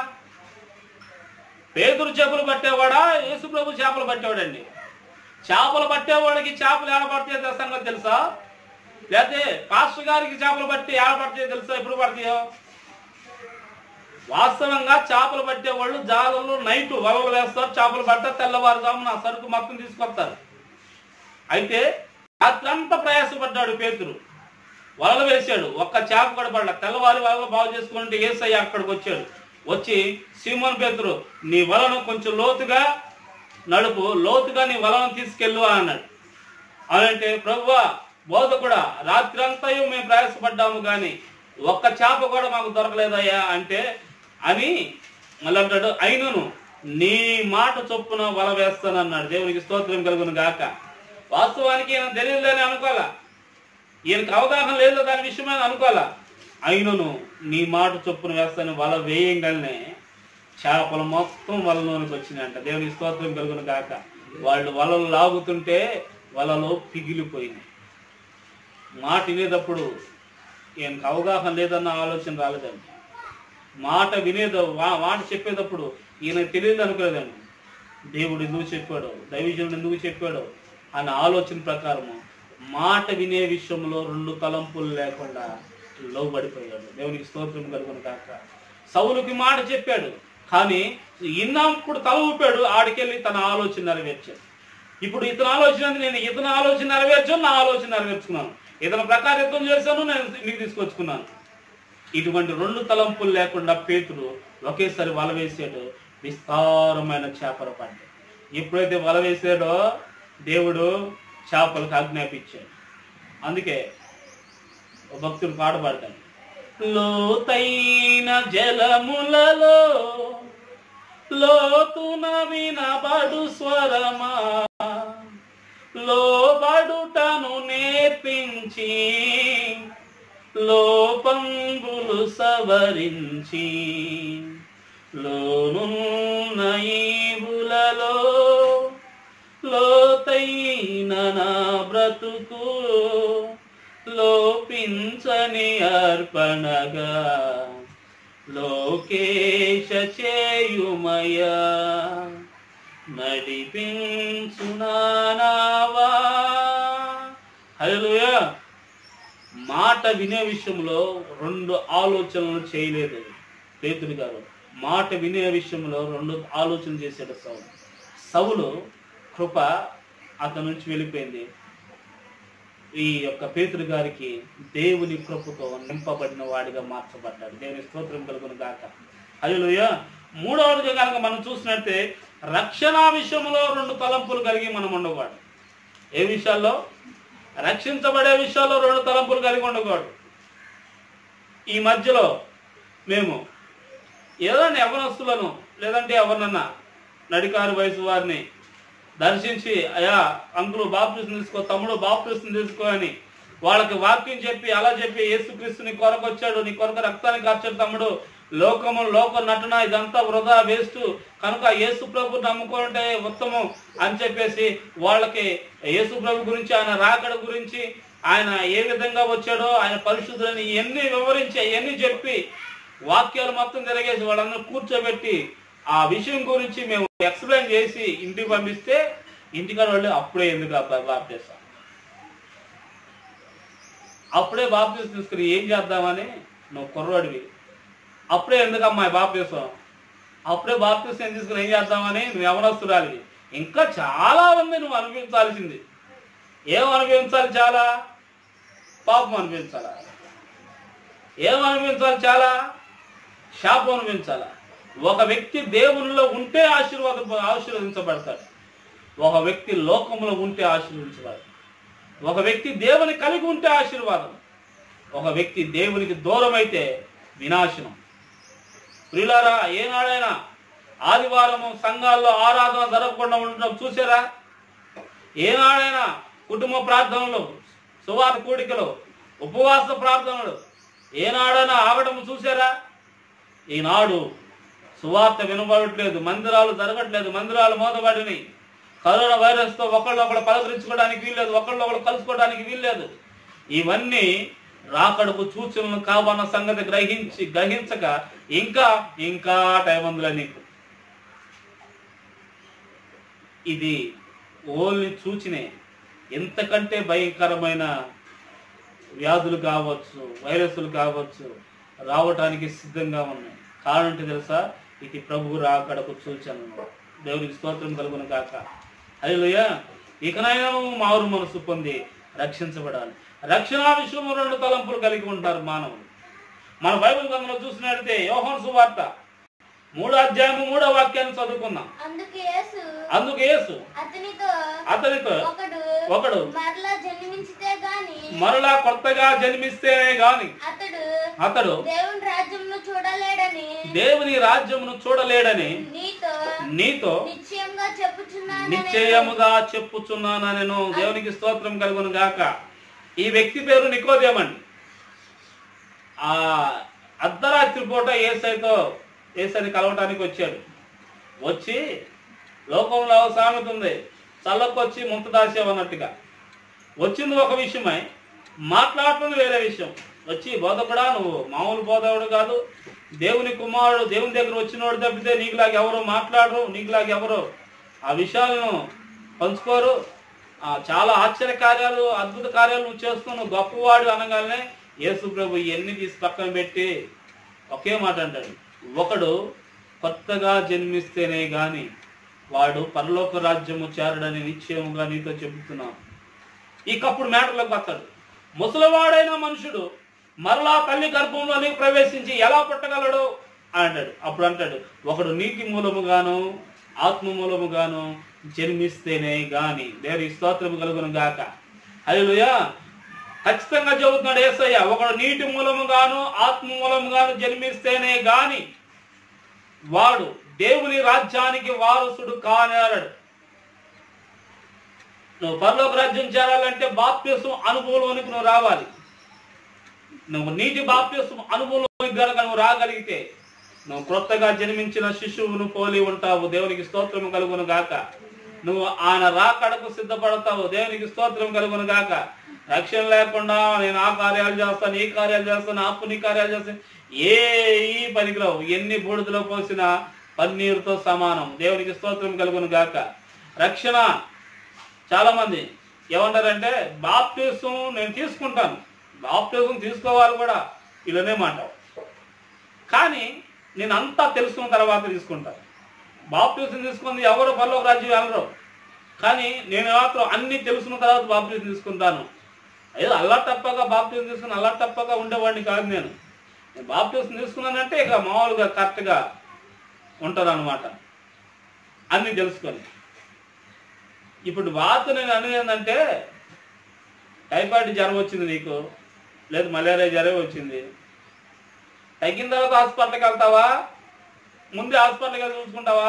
పేదరు చేపలు పట్టేవాడా యేసు ప్రభు చేపలు పట్టేవాడండి చేపలు పట్టేవాడికి చేపలు ఎలా పడతాయో తెలుసా సంగతి తెలుసా లేకపోతే పాస్టర్ గారికి చేపలు పట్టి ఎలా పడతాయో తెలుసా ఎప్పుడు పడతాయో వాస్తవంగా చేపలు పట్టేవాళ్ళు జాలలు నైట్ వలలు వేస్తారు చేపలు పడతారు తెల్లవారుజామున ఆ సరుకు మొత్తం తీసుకొస్తారు అయితే రాత్రంతా ప్రయాసపడ్డాడు పేతురు వలలు వేశాడు ఒక్క చేప కూడా పడల తెల్లవారి వలలు బాగు చేసుకుంటే ఏసయ్య అక్కడికి వచ్చాడు వచ్చి సీమోన్ పేతురు నీ వలను కొంచెం లోతుగా నడుపు లోతుగా నీ వలను తీసుకెళ్ళు అన్నాడు అనంటే ప్రభువా బోధ కూడా రాత్రంతయు మేము ప్రయాసపడ్డాము కానీ ఒక్క చేప కూడా మాకు దొరకలేదయ్యా అంటే అని మళ్ళీ అంటాడు అయినను నీ మాట చొప్పున వల వేస్తానన్నాడు దేవునికి స్తోత్రం కలుగును గాక వాస్తవానికి ఈయన తెలియదని అనుకోవాలా ఈయనకు అవగాహన లేదు దాని విషయమైన అనుకోవాలా అయినను నీ మాట చొప్పున వేస్తాను వల వేయంగానే చేపలు మొత్తం వలలోనికి వచ్చినాయంట దేవునికి స్తోత్రం కలుగును గాక వాళ్ళు వలలు లాగుతుంటే వలలో పిగిలిపోయినాయి మాట వినేటప్పుడు ఈయనకు అవగాహన లేదన్న ఆలోచన రాలేదండి మాట వినేద వా- మాట చెప్పేటప్పుడు ఈయన తెలియదు అనుకోలేదండి దేవుడు ఎందుకు చెప్పాడు దైవజనుడు ఎందుకు చెప్పాడు అన్న ఆలోచన ప్రకారము మాట వినే విషయంలో రెండు తలంపులు లేకుండా లోబడిపోయాడు దేవునికి స్తోత్రం కలుగును కాక సౌలుకి మాట చెప్పాడు కానీ ఇన్నప్పుడు తల ఊపాడు ఆడికెళ్ళి తన ఆలోచన నెరవేర్చాడు ఇప్పుడు ఇతని ఆలోచన ఉంది, నేను ఇతని ఆలోచన నెరవేర్చాను నా ఆలోచన నెరవేర్చుకున్నాను ఇతని ప్రకారం యుద్ధం చేశాను నేను నీకు తీసుకొచ్చుకున్నాను ఇటువంటి రెండు తలంపులు లేకుండా పేతుడు ఒకేసారి వల వేసాడు విస్తారమైన చేపలు పడ్డాయి ఎప్పుడైతే వల వేసాడో దేవుడు చేపలకు ఆజ్ఞాపించాడు అందుకే ఒక భక్తుడు పాట పాడతాడు లోతైన జలములలో లోతున వినబడు స్వరమా లోబడుటను నేర్పించి లోపంబులు సవరించి లోనున్న ఈవులలో లోతైన నా బ్రతుకు లోపించని అర్పణగా లోకేశ చేయుమయా నడిపించునావా హల్లెలూయా మాట వినే విషయంలో రెండు ఆలోచనలు చేయలేదు పేతుడు గారు మాట వినే విషయంలో రెండు ఆలోచన చేశాడు సౌలు సౌలు కృప అతని నుంచి వెళ్ళిపోయింది ఈ యొక్క పేతురు గారికి దేవుని కృపతో నింపబడిన వాడిగా మార్చబడ్డాడు దేవుని స్తోత్రం కలుగును గాక హల్లెలూయ మూడవదిగా కనుక మనం చూసినట్టే రక్షణ విషయంలో రెండు తలంపులు కలిగి మనం ఉండకూడదు ఏ విషయాల్లో రక్షించబడే విషయాల్లో రెండు తలంపులు కలిగి ఉండకూడదు ఈ మధ్యలో మేము ఏదైనా యవనస్తులను లేదంటే ఎవరినన్నా నడికారు వయసు వారిని దర్శించి అయా అంకులు బాప్టిస్ని తీసుకో తమ్ముడు బాప్టిస్ని తీసుకో అని వాళ్ళకి వాక్యం చెప్పి అలా చెప్పి యేసుక్రీస్తు నీ కొరకు వచ్చాడు నీ కొరకు రక్తాన్ని కార్చాడు తమ్ముడు లోకము లోక నటన ఇదంతా వృధా వేస్ట్ కనుక యేసు ప్రభు నమ్ముకుంటే ఉత్తమం అని చెప్పేసి వాళ్ళకి యేసు ప్రభు గురించి ఆయన రాకడ గురించి ఆయన ఏ విధంగా వచ్చాడో ఆయన పరిశుద్ధులని ఇవన్నీ వివరించి అవన్నీ చెప్పి వాక్యాలు మొత్తం తిరగేసి వాళ్ళందరూ కూర్చోబెట్టి ఆ విషయం గురించి మేము ఎక్స్ప్లెయిన్ చేసి ఇంటికి పంపిస్తే ఇంటికాడ వాళ్ళు అప్పుడే ఎందుకు అబ్బాయి బాప్తీసం అప్పుడే బాప్తీసం తీసుకుని ఏం చేద్దామని నువ్వు కుర్రాడివి అప్పుడే ఎందుకు అమ్మాయి బాప్తీసం అప్పుడే బాప్తీసం తీసుకుని ఏం చేద్దామని నువ్వు యవనస్తురాలివి ఇంకా చాలా ఉంది నువ్వు అనిపించాల్సింది ఏం అనిపించాలి చాలా పాపం అనిపించాలా ఏం అనిపించాలి చాలా శాపం అనిపించాలా ఒక వ్యక్తి దేవునిలో ఉంటే ఆశీర్వాద ఆశీర్వదించబడతాడు ఒక వ్యక్తి లోకంలో ఉంటే ఆశీర్వదించబడతాడు ఒక వ్యక్తి దేవుని కలిగి ఉంటే ఆశీర్వాదం ఒక వ్యక్తి దేవునికి దూరం అయితే వినాశనం ప్రియులారా ఏనాడైనా ఆదివారము సంఘాల్లో ఆరాధన జరగకుండా ఉండడం చూసారా ఏనాడైనా కుటుంబ ప్రార్థనలు సువార్త కూడికలు ఉపవాస ప్రార్థనలు ఏనాడైనా ఆగడం చూసారా ఈనాడు సువార్త వినబడట్లేదు మందిరాలు జరగట్లేదు మందిరాలు మూతబడినాయి కరోనా వైరస్తో ఒకళ్ళొకళ్ళు పలకరించుకోవడానికి వీల్లేదు ఒకళ్ళొకళ్ళు కలుసుకోవడానికి వీల్లేదు ఇవన్నీ రాకడకు సూచనలు కావన్న సంగతి గ్రహించి గ్రహించక ఇంకా ఇంకా టైం ఉందిలే నీకు ఇది ఓన్లీ సూచనే ఎంతకంటే భయంకరమైన వ్యాధులు కావచ్చు వైరస్లు కావచ్చు రావటానికి సిద్ధంగా ఉన్నాయి కారణం ఏంటి తెలుసా ఇది ప్రభు రాకడకు సూచన దేవునికి స్తోత్రం కలుగును కాక అయ్యలోయ ఇకనైనా నువ్వు మారు మనసు పొంది రక్షించబడాలి రక్షణ విషయంలో రెండు తలంపులు కలిగి ఉంటారు మానవులు మన బైబిల్ గ్రంథంలో చూసినట్లయితే యోహన్ సువార్త మూడో అధ్యాయము మూడో వాక్యాన్ని చదువుకుందాం అందుకు యేసు అందుకు యేసు అతనితో అతనితో ఒకడు ఒకడు మరలా జన్మించితే గాని మరలా కొత్తగా జన్మిస్తేనే గాని అతడు అతడు దేవుని రాజ్యంను చూడలేడని దేవుని రాజ్యమును చూడలేడని నీతో నీతో నిశ్చయంగా చెప్పుచున్నాను నిశ్చయముగా చెప్పుచున్నాను నేను దేవునికి స్తోత్రం కలుగును గాక ఈ వ్యక్తి పేరు నికోదేమండి ఆ అర్ధరాత్రి పూట ఏసైతో ఏసైని కలవటానికి వచ్చాడు వచ్చి లోకంలో ఒక సామెత ఉంది చల్లకొచ్చి ముంత దాసేవన్నట్టుగా వచ్చింది ఒక విషయమై మాట్లాడుతుంది వేరే విషయం వచ్చి బోధకుడా నువ్వు మామూలు బోధకుడు కాదు దేవుని కుమారుడు దేవుని దగ్గర వచ్చినోడు తప్పితే నీకులాగా ఎవరు మాట్లాడరు నీకులాగా ఎవరు ఆ విషయాలను పంచుకోరు ఆ, చాలా ఆశ్చర్య కార్యాలు అద్భుత కార్యాలు నువ్వు చేస్తున్నావు గొప్పవాడు అనగానే యేసు ప్రభు ఇవన్నీ తీసి పక్కన పెట్టి ఒకే మాట అంటాడు ఒకడు కొత్తగా జన్మిస్తేనే గాని వాడు పరలోక రాజ్యము చేరడని నిశ్చయముగా నీతో చెబుతున్నాను ఈ కప్పుడు మేటలోకి వస్తాడు ముసలివాడైన మనుషుడు మరలా తల్లి గర్భంలోనికి ప్రవేశించి ఎలా పుట్టగలడు అని అంటాడు అప్పుడు అంటాడు ఒకడు నీటి మూలముగాను ఆత్మ మూలముగాను జన్మిస్తేనే గాని దేని స్తోత్రము కలుగును గాక అయ్యా ఖచ్చితంగా చెబుతున్నాడు ఏసయ్య ఒకడు నీటి మూలముగాను ఆత్మ మూలముగాను జన్మిస్తేనే గాని వాడు దేవుని రాజ్యానికి వారసుడు కానేరడు నువ్వు పరలోక రాజ్యం చేరాలంటే బాప్యసం అనుభవంలోనికి నువ్వు రావాలి నువ్వు నీటి బాప్యసం అనుభవంలోనికి గనక నువ్వు రాగలిగితే నువ్వు క్రొత్తగా జన్మించిన శిశువును పోలి ఉంటావు దేవునికి స్తోత్రం కలుగును గాక నువ్వు ఆయన రాకడకు సిద్ధపడతావు దేవునికి స్తోత్రం కలుగును గాక రక్షణ లేకుండా నేను ఆ కార్యాలు చేస్తాను ఈ కార్యాలు చేస్తాను ఆ పుణ్య కార్యాలు చేస్తాను ఏ ఈ పనికిరావు ఎన్ని బూడిదలో పోసిన పన్నీరుతో సమానం దేవునికి స్తోత్రం కలుగును గాక రక్షణ చాలా మంది ఏమంటారంటే బాప్టిజం నేను తీసుకుంటాను బాప్టిజం తీసుకోవాలి కూడా ఇలానే మాట కానీ నేను అంతా తెలుసుకున్న తర్వాత తీసుకుంటాను బాప్టిజం తీసుకుంది ఎవరు పరలోక రాజ్యం వెళ్ళరు కానీ నేను మాత్రం అన్ని తెలుసుకున్న తర్వాత బాప్టిజం తీసుకుంటాను ఏదో అల్లా తప్పగా బాప్టిజం తీసుకుని అల్లా తప్పగా ఉండేవాడిని కాదు నేను నేను బాప్టిజం తీసుకున్నానంటే ఇక మామూలుగా కరెక్ట్గా ఉంటాను అనమాట అన్ని తెలుసుకొని ఇప్పుడు వార్త నేను అనేది ఏంటంటే టైఫాయిడ్ జ్వరం వచ్చింది నీకు లేదు మలేరియా జ్వరం వచ్చింది తగ్గిన తర్వాత హాస్పిటల్కి వెళ్తావా ముందే హాస్పిటల్కి వెళ్ళి చూసుకుంటావా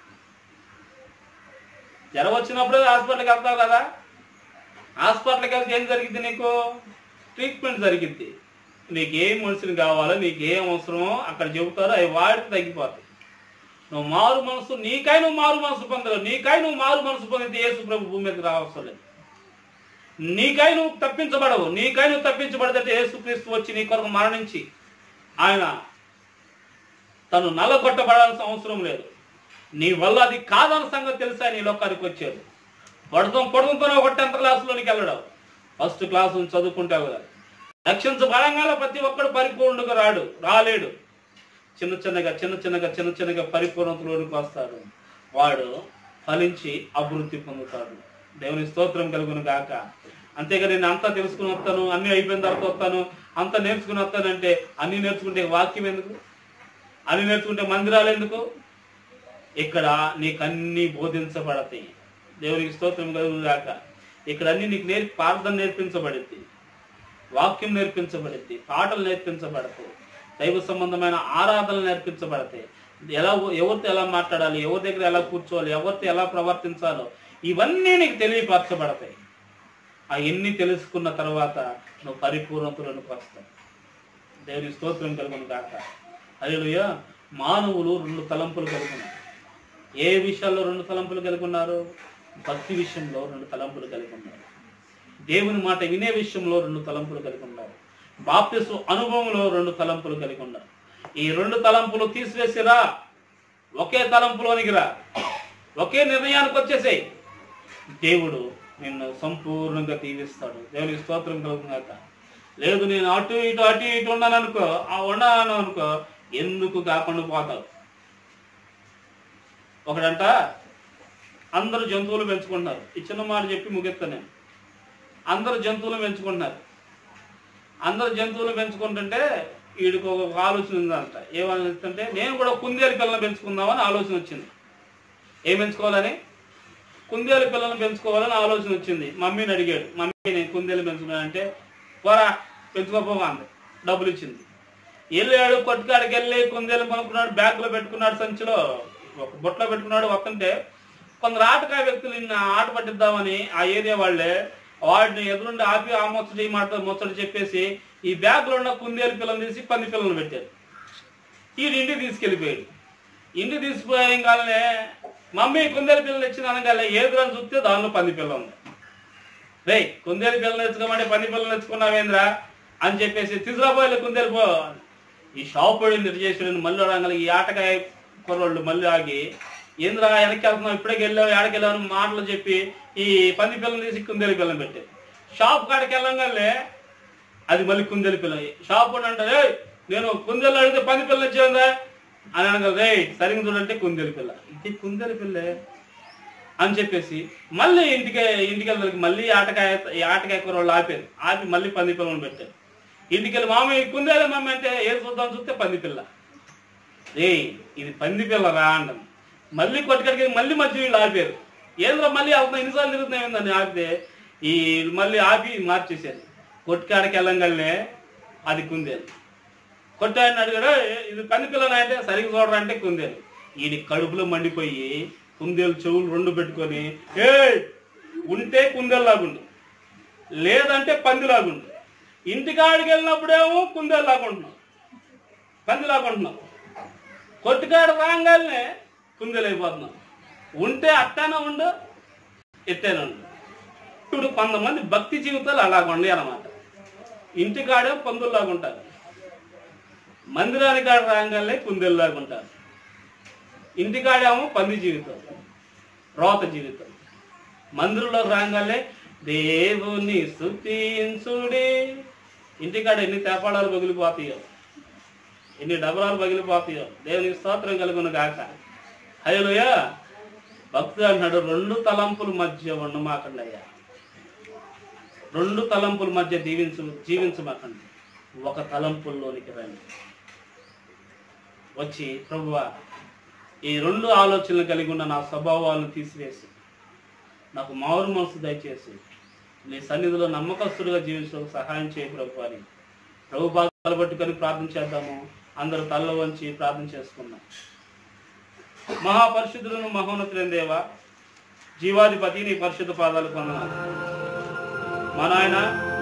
జ్వరం వచ్చినప్పుడే హాస్పిటల్కి వెళ్తావు కదా హాస్పిటల్కి వెళ్తే ఏం జరిగింది నీకు ట్రీట్మెంట్ జరిగింది నీకు ఏం మనుషులు కావాలో నీకు ఏం అవసరమో అక్కడ చెబుతారో అవి వాడికి తగ్గిపోతాయి నువ్వు మారు మనసు నీకై నువ్వు మారు మనసు పొందలేవు నీకై నువ్వు మారు మనసు పొందితే యేసు ప్రభు భూమి మీదకి రావసరం లేదు నీకై నువ్వు తప్పించబడవు నీకై నువ్వు తప్పించబడితే యేసుక్రీస్తు వచ్చి నీ కొరకు మరణించి ఆయన తను నల్లగొట్టబడాల్సిన అవసరం లేదు నీ వల్ల అది కాదన్న సంగతి తెలుసా నీ లోకానికి వచ్చాడు పడతాం పడుతుంతో ఒక టెన్త్ క్లాస్లోనికి వెళ్ళడం ఫస్ట్ క్లాస్ నుంచి చదువుకుంటావు కదా రక్షించబడంగానే ప్రతి ఒక్కడు పరిపూర్ణుడుగా రాడు రాలేడు చిన్న చిన్నగా చిన్న చిన్నగా చిన్న చిన్నగా పరిపూర్ణతలోనికి వస్తాడు వాడు ఫలించి అభివృద్ధి పొందుతాడు దేవుని స్తోత్రం కలుగును గాక అంతేగా నేను అంతా తెలుసుకుని వస్తాను అన్ని అయిపోయిన తర్వాత వస్తాను అంతా నేర్చుకుని వస్తానంటే అన్ని నేర్చుకుంటే వాక్యం ఎందుకు అన్ని నేర్చుకుంటే మందిరాలు ఎందుకు ఇక్కడ నీకు అన్ని బోధించబడతాయి దేవునికి స్తోత్రం కలుగును గాక ఇక్కడ అన్ని నీకు నేర్పి ప్రార్థన నేర్పించబడింది వాక్యం నేర్పించబడింది పాటలు నేర్పించబడతాయి దైవ సంబంధమైన ఆరాధనలు నేర్పించబడతాయి ఎలా ఎవరితో ఎలా మాట్లాడాలి ఎవరి దగ్గర ఎలా కూర్చోవాలి ఎవరితో ఎలా ప్రవర్తించాలో ఇవన్నీ నీకు తెలియపరచబడతాయి ఆ ఎన్ని తెలుసుకున్న తర్వాత నువ్వు పరిపూర్ణతలోనికి వస్తావు దేవుని స్తోత్రం కలుగును కాక అయ్యా మానవులు రెండు తలంపులు కలిగి ఉన్నారు ఏ విషయాల్లో రెండు తలంపులు కలిగి ఉన్నారు భక్తి విషయంలో రెండు తలంపులు కలిగి ఉన్నారు దేవుని మాట వినే విషయంలో రెండు తలంపులు కలిగి ఉన్నారు బాప్తిసు అనుభవంలో రెండు తలంపులు కలిగి ఉన్నారు ఈ రెండు తలంపులు తీసివేసిరా ఒకే తలంపులోనికి రా ఒకే నిర్ణయానికి వచ్చేసేయి దేవుడు నిన్ను సంపూర్ణంగా దీవిస్తాడు దేవునికి స్తోత్రం కలుగుగాక లేదు నేను అటు ఇటు అటు ఇటు ఉన్నాను అనుకో ఆ ఉన్నాను అనుకో ఎందుకు కాకుండా పోతావు ఒకడంట అందరు జంతువులు పెంచుకుంటున్నారు ఈ చిన్న మాట చెప్పి ముగిస్తాను నేను అందరు జంతువులు పెంచుకుంటున్నారు అందరు జంతువులు పెంచుకుంటుంటే వీడికి ఒక ఆలోచన ఉందంట ఏమనిస్తుంటే నేను కూడా కుందేలు పిల్లలు పెంచుకుందామని ఆలోచన వచ్చింది ఏం పెంచుకోవాలని కుందేలు పిల్లలను పెంచుకోవాలని ఆలోచన వచ్చింది మమ్మీని అడిగాడు మమ్మీ నేను కుందేలు పెంచుకున్నానంటే పోరా పెంచుకోపోగా అంది డబ్బులు ఇచ్చింది వెళ్ళాడు కొట్టుకాడికి వెళ్ళి కుందేలు కొనుక్కున్నాడు బ్యాగ్లో పెట్టుకున్నాడు సంచిలో ఒక బుట్టలో పెట్టుకున్నాడు వస్తుంటే కొందరు ఆటకాయ వ్యక్తులు నిన్న ఆట పట్టిద్దామని ఆ ఏరియా వాళ్ళే వాడిని ఎదురుండి ఆపి ఆ ముచ్చటి ఈ మాట ముచ్చట చెప్పేసి ఈ బ్యాగ్లో ఉన్న కుందేలు పిల్లలు తీసి పంది పిల్లలు పెట్టారు ఈడు ఇంటికి తీసుకెళ్ళిపోయాడు ఇంటికి తీసుకుపోయంగానే మమ్మీ కుందేలు పిల్లలు ఇచ్చిన అనగానే ఏది అని చూస్తే దానిలో పంది పిల్ల ఉంది రే కుందేలు పిల్లలు తెచ్చుకోమంటే పంది పిల్లలు తెచ్చుకున్నావేంద్రా అని చెప్పేసి తీసుకురాబోయే కుందేలు పో ఈ షాప్ పడింది ఇటు చేసి మళ్ళీ రాగానే ఈ ఆటకాయ కుర్రోళ్ళు మళ్ళీ ఆగి ఏంద్రా వెనక్కి వెళ్తున్నావు ఇప్పుడే వెళ్ళావు ఎక్కడికి వెళ్ళావు మాటలు చెప్పి ఈ పంది పిల్లలు తీసి కుందేలు పిల్లని పెట్టారు షాప్ కాడికి వెళ్ళంగానే అది మళ్ళీ కుందేలు పిల్ల షాప్ వాడు అంటారు "ఏయ్, నేను కుందేలు అడిగితే పంది పిల్ల ఇచ్చేందా అని అనగా రే సరిగ్గా చూడంటే కుందేలు పిల్ల ఇది కుందేలు పిల్లే అని చెప్పేసి మళ్ళీ ఇంటికి ఇంటికి వెళ్ళడానికి మళ్ళీ ఆటకాయ ఈ ఆటకాయ కూర వాళ్ళు ఆపారు ఆపి మళ్ళీ పంది పిల్లని పెట్టారు ఇంటికి వెళ్ళి మామయ్య కుందేలు మమ్మీ అంటే ఏది చూద్దాం చూస్తే పంది పిల్ల రే ఇది పంది పిల్ల రా అంటాను మళ్ళీ కొట్టుకడికి మళ్ళీ మధ్య వీళ్ళు ఆపారు ఏంద్రా మళ్ళీ వెళ్తున్నా ఎన్నిసార్లు తిరుగుతున్నాయి ఏందని ఆపితే ఈ మళ్ళీ ఆపి మార్చేశారు కొట్టుకాడికి వెళ్ళంగానే అది కుందేలు కొట్టాయని అడిగాడు "ఏ, ఇది పంది పిల్లనా అంటే సరిగ్గా చూడరా అంటే కుందేలు ఈయన కడుపులో మండిపోయి కుందేలు చెవులు రెండు పెట్టుకొని ఏ ఉంటే కుందేలులాగుండు లేదంటే పందిలాగుండు ఇంటికాడికి వెళ్ళినప్పుడేమో కుందేలులాగుంటున్నాం పందిలాగుంటున్నాం కొట్టుకాడ రాగానే కుందేలైపోతున్నాం ఉంటే అట్టానే ఉండు ఎట్టేనే ఉండు ఇప్పుడు కొంతమంది భక్తి జీవితాలు అలాగ ఉండే అన్నమాట ఇంటికాడే పందుల్లాగా ఉంటారు మందిరానికి కాడ రాగానే కుందేలులాగా ఉంటారు ఇంటికాడేమో పంది జీవితం రోత జీవితం మందిరంలో రాగానే దేవుని స్తుతించుడి ఇంటికాడ ఎన్ని తేపాడాలు పగిలిపోతాయో ఎన్ని డబరాలు పగిలిపోతాయో దేవునికి స్తోత్రం కలుగును గాక హలోయ భక్తుడు అంటున్నాడు రెండు తలంపుల మధ్య ఉండమాకండి అయ్యా రెండు తలంపుల మధ్య జీవించు జీవించమాకండి ఒక తలంపుల్లోనికి రండి వచ్చి ప్రభువా ఈ రెండు ఆలోచనలు కలిగి ఉన్న నా స్వభావాలను తీసివేసి నాకు మారు మనసు దయచేసి నీ సన్నిధిలో నమ్మకస్తుడిగా జీవించడానికి సహాయం చేయి ప్రభు అని ప్రభు పాదాలు పట్టుకొని ప్రార్థన చేద్దాము అందరూ తల్ల వంచి ప్రార్థన చేసుకుందాం మహాపరిశుద్ధులను మహోన్నతులైన దేవ జీవాధిపతి నీ పరిశుద్ధ పాదాలు పొందనాలు మా నాయన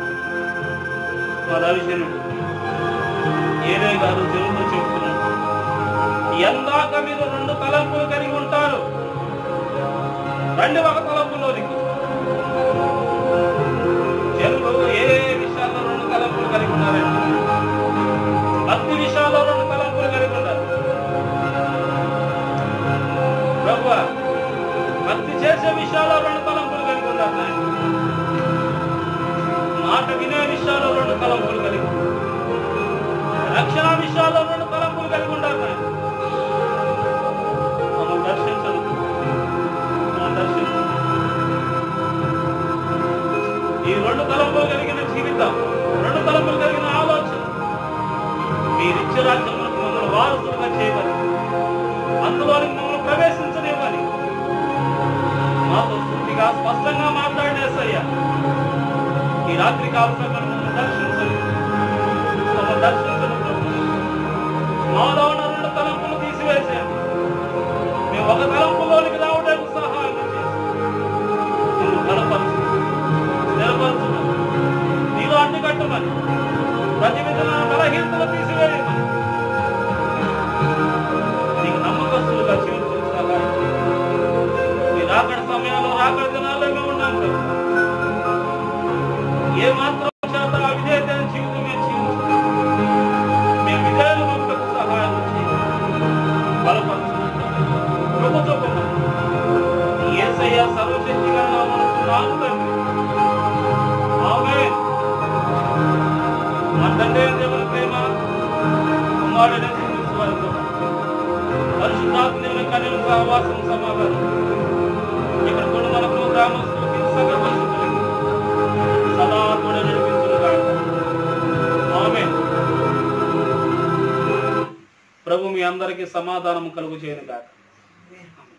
మా రవిజనుడు ఏరే గారు జనుడు చెబుతున్నాడు ఎందాక మీరు రెండు తలంపులు కలిగి ఉంటారు రండి ఒక తలంపులోనికి జనులు ఏ విషయాల్లో రెండు తలంపులు కలిగి ఉన్నారండి భక్తి విషయాల్లో రెండు తలంపులు కలిగి ఉన్నారు ప్రభు భక్తి చేసే విషయాల్లో రెండు తలంపులు కలిగి ఉన్నారు నాయన. మాట వినే విషయాల్లో రెండు తలంపులు కలిగి ఉన్నారు రక్షణ విషయాల్లో రెండు తలంపులు కలిగి ఉన్నారు నాయన. మమ్మల్ని దర్శించదు మమ్మల్ని దర్శించదు ఈ రెండు తలంపులు కలిగిన జీవితం రెండు తలంపులు కలిగిన ఆలోచన మీరిచ్చే రాజ్యంలో మమ్మల్ని వారసులుగా చేయమని అందులోని మమ్మల్ని ప్రవేశించనివ్వాలి మాతో పూర్తిగా స్పష్టంగా మాట్లాడేసయ్యా ఈ రాత్రి కావాల్సిన మమ్మల్ని దర్శించండి మమ్మల్ని దర్శించండి ప్రభు. మాలో ఉన్న రెండు తలంపులు తీసివేసేయండి మేము ఒక తలంపులోనికి రావడానికి సహాయం చేసి మమ్మల్ని బలపరచు స్థిరపరచుమని నీలో అడ్డు కట్టమని ప్రతి విధమైన బలహీనతలు తీసివేయమని ఏ మాత్రం చేత అవిధేయత జీవితమే జీవించు మేము విధేయులు మమ్మకు సహాయం చేయండి బలపరచండి ప్రభుత్వ ఏసయ్య సర్వశక్తిగా నామనుకున్నాను తండ్రి ఆమేన్ మా తండ్రి అయిన దేవుని ప్రేమ కుమారుడైన యేసుక్రీస్తు వారి కృప, పరిశుద్ధాత్మ దేవుని కన్యల సహవాసం సమాధానం ఇక్కడ కూడా మనకు గ్రామస్తులకి సంఘ పరిశుద్ధులకి సదా కూడా నడిపించును గాక ఆమేన్ ప్రభు మీ అందరికీ సమాధానం కలుగు చేయను గాక